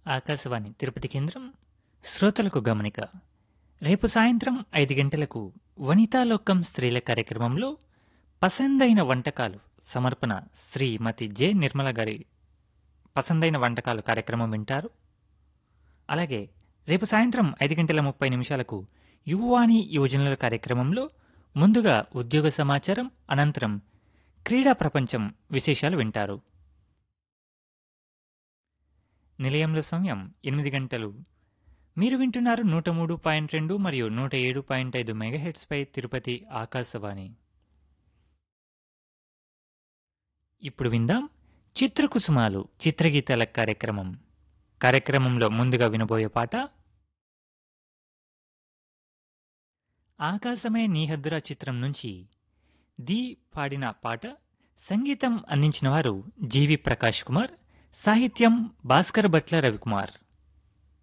ఆకాశవాణి తిరుపతి కేంద్రం శ్రోతలకు గమనిక రేపు సాయంత్రం ఐదు గంటలకు వనితాలోకం స్త్రీల కార్యక్రమంలో పసందైన వంటకాలు సమర్పణ శ్రీమతి జె నిర్మల గారి పసందైన వంటకాలు కార్యక్రమం వింటారు అలాగే రేపు సాయంత్రం ఐదు గంటల ముప్పై నిమిషాలకు యువవాణి యువజనుల కార్యక్రమంలో ముందుగా ఉద్యోగ సమాచారం అనంతరం క్రీడా ప్రపంచం విశేషాలు వింటారు నిలయంలో సమయం ఎనిమిది గంటలు మీరు వింటున్నారు నూట మూడు పాయింట్ రెండు మరియు నూట ఏడు పాయింట్ ఐదు మెగాహెట్స్పై తిరుపతి ఆకాశవాణి ఇప్పుడు విందాం చిత్రకుసుమాలు చిత్రగీతాల కార్యక్రమం కార్యక్రమంలో ముందుగా వినబోయే పాట ఆకాశమే నీహద్దురా చిత్రం నుంచి ది పాడిన పాట సంగీతం అందించిన వారు జీవి ప్రకాష్ కుమార్ సాహిత్యం భాస్కర్ భట్ల రవికుమార్